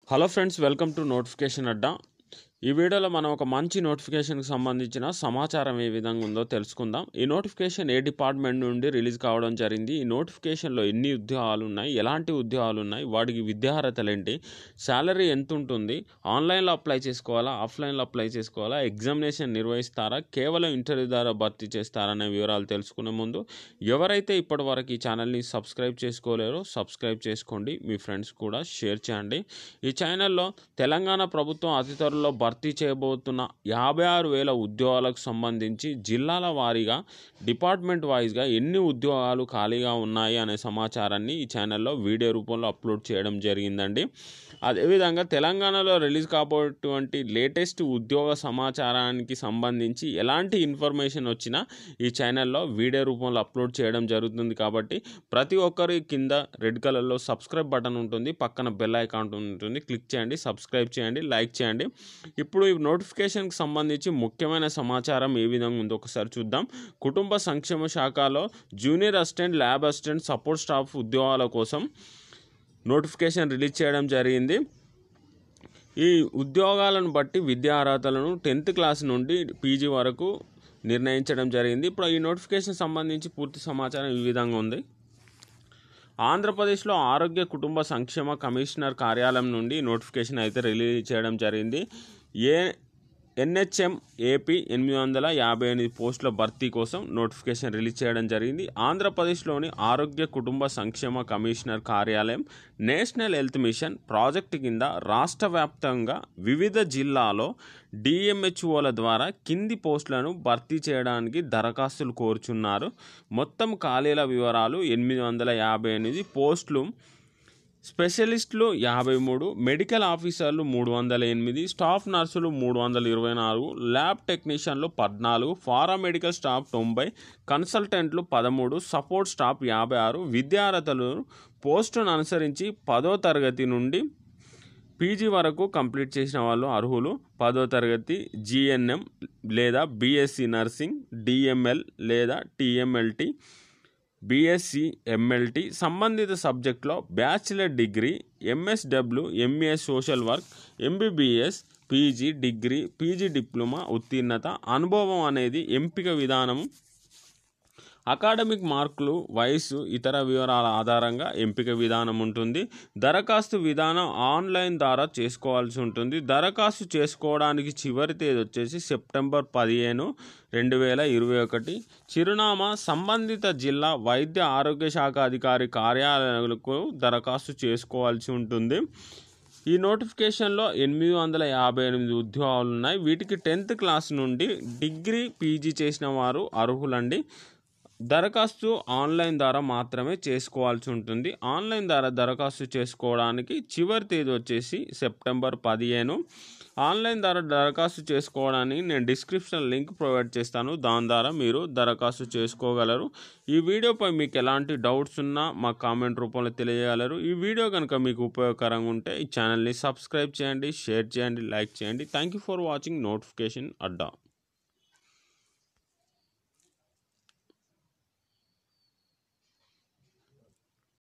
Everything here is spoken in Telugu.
hello friends welcome to notification Adda ఈ వీడియోలో మనం ఒక మంచి నోటిఫికేషన్కి సంబంధించిన సమాచారం ఏ విధంగా ఉందో తెలుసుకుందాం ఈ నోటిఫికేషన్ ఏ డిపార్ట్మెంట్ నుండి రిలీజ్ కావడం జరిగింది ఈ నోటిఫికేషన్లో ఎన్ని ఉద్యోగాలు ఉన్నాయి ఎలాంటి ఉద్యోగాలు ఉన్నాయి వాటికి విద్యార్హతలు ఏంటి శాలరీ ఎంత ఉంటుంది ఆన్లైన్లో అప్లై చేసుకోవాలా ఆఫ్లైన్లో అప్లై చేసుకోవాలా ఎగ్జామినేషన్ నిర్వహిస్తారా కేవలం ఇంటర్వ్యూ ద్వారా భర్తీ చేస్తారా అనే వివరాలు తెలుసుకునే ముందు ఎవరైతే ఇప్పటివరకు ఈ ఛానల్ని సబ్స్క్రైబ్ చేసుకోలేరో సబ్స్క్రైబ్ చేసుకోండి మీ ఫ్రెండ్స్ కూడా షేర్ చేయండి ఈ ఛానల్లో తెలంగాణ ప్రభుత్వం అతి త్వరలో భర్తీ చేయబోతున్న యాభై ఆరు వేల ఉద్యోగాలకు సంబంధించి జిల్లాల వారీగా డిపార్ట్మెంట్ వైజ్గా ఎన్ని ఉద్యోగాలు ఖాళీగా ఉన్నాయి అనే సమాచారాన్ని ఈ ఛానల్లో వీడియో రూపంలో అప్లోడ్ చేయడం జరిగిందండి అదేవిధంగా తెలంగాణలో రిలీజ్ కాబోయేటువంటి లేటెస్ట్ ఉద్యోగ సమాచారానికి సంబంధించి ఎలాంటి ఇన్ఫర్మేషన్ వచ్చినా ఈ ఛానల్లో వీడియో రూపంలో అప్లోడ్ చేయడం జరుగుతుంది కాబట్టి ప్రతి ఒక్కరి కింద రెడ్ కలర్లో సబ్స్క్రైబ్ బటన్ ఉంటుంది పక్కన బెల్ ఐకాన్ ఉంటుంది క్లిక్ చేయండి సబ్స్క్రైబ్ చేయండి లైక్ చేయండి ఇప్పుడు ఈ నోటిఫికేషన్కి సంబంధించి ముఖ్యమైన సమాచారం ఏ విధంగా ఉందో ఒకసారి చూద్దాం కుటుంబ సంక్షేమ శాఖలో junior assistant lab assistant support staff ఉద్యోగాల కోసం నోటిఫికేషన్ రిలీజ్ చేయడం జరిగింది ఈ ఉద్యోగాలను బట్టి విద్యా అర్హతలను టెన్త్ క్లాస్ నుండి పీజీ వరకు నిర్ణయించడం జరిగింది ఇప్పుడు ఈ నోటిఫికేషన్ సంబంధించి పూర్తి సమాచారం ఈ విధంగా ఉంది ఆంధ్రప్రదేశ్లో ఆరోగ్య కుటుంబ సంక్షేమ కమిషనర్ కార్యాలయం నుండి నోటిఫికేషన్ అయితే రిలీజ్ చేయడం జరిగింది ఏ ఎన్హెచ్ఎం ఏపీ ఎనిమిది వందల యాభై ఎనిమిది పోస్టుల భర్తీ కోసం నోటిఫికేషన్ రిలీజ్ చేయడం జరిగింది ఆంధ్రప్రదేశ్లోని ఆరోగ్య కుటుంబ సంక్షేమ కమిషనర్ కార్యాలయం నేషనల్ హెల్త్ మిషన్ ప్రాజెక్టు కింద రాష్ట్ర వ్యాప్తంగా వివిధ జిల్లాలో డిఎంహెచ్ఓల ద్వారా కింది పోస్టులను భర్తీ చేయడానికి దరఖాస్తులు కోరుచున్నారు మొత్తం ఖాళీల వివరాలు ఎనిమిది వందల యాభై ఎనిమిది పోస్టులు స్పెషలిస్టులు యాభై మూడు మెడికల్ ఆఫీసర్లు మూడు వందల ఎనిమిది స్టాఫ్ నర్సులు మూడు వందల ఇరవై నాలుగు ల్యాబ్ టెక్నీషియన్లు పద్నాలుగు పారామెడికల్ స్టాఫ్ తొంభై కన్సల్టెంట్లు పదమూడు సపోర్ట్ స్టాఫ్ యాభై ఆరు విద్యార్థులు పోస్టును అనుసరించి పదో తరగతి నుండి పీజీ వరకు కంప్లీట్ చేసిన వాళ్ళు అర్హులు పదో తరగతి జిఎన్ఎం లేదా బీఎస్సీ నర్సింగ్ డిఎంఎల్ లేదా టిఎంఎల్టీ బీఎస్సీ ఎంఎల్టీ సంబంధిత సబ్జెక్టులో bachelor degree MSW MA social work MBBS PG degree PG diploma ఉత్తీర్ణత అనుభవం అనేది ఎంపిక విధానం అకాడమిక్ మార్కులు వయసు ఇతర వివరాల ఆధారంగా ఎంపిక విధానం ఉంటుంది దరఖాస్తు విధానం ఆన్లైన్ ద్వారా చేసుకోవాల్సి ఉంటుంది దరఖాస్తు చేసుకోవడానికి చివరి తేదీ వచ్చేసి సెప్టెంబర్ పదిహేను రెండు వేల ఇరవై ఒకటి చిరునామా సంబంధిత జిల్లా వైద్య ఆరోగ్య శాఖ అధికారి కార్యాలయాలకు దరఖాస్తు చేసుకోవాల్సి ఉంటుంది ఈ నోటిఫికేషన్లో ఎనిమిది వందల యాభై ఎనిమిది ఉద్యోగాలు ఉన్నాయి వీటికి టెన్త్ క్లాస్ నుండి డిగ్రీ పీజీ చేసిన వారు అర్హులండి దరఖాస్తు ఆన్లైన్ ద్వారా మాత్రమే చేసుకోవాల్సి ఉంటుంది ఆన్లైన్ ద్వారా దరఖాస్తు చేసుకోవడానికి చివరి తేదీ వచ్చేసి సెప్టెంబర్ పదిహేను ఆన్లైన్ ద్వారా దరఖాస్తు చేసుకోవడానికి నేను డిస్క్రిప్షన్ లింక్ ప్రొవైడ్ చేస్తాను దాని ద్వారా మీరు దరఖాస్తు చేసుకోగలరు ఈ వీడియోపై మీకు ఎలాంటి డౌట్స్ ఉన్నా మా కామెంట్ రూపంలో తెలియగలరు ఈ వీడియో కనుక మీకు ఉపయోగకరంగా ఉంటే ఈ ఛానల్ని సబ్స్క్రైబ్ చేయండి షేర్ చేయండి లైక్ చేయండి thank you for watching notification Adda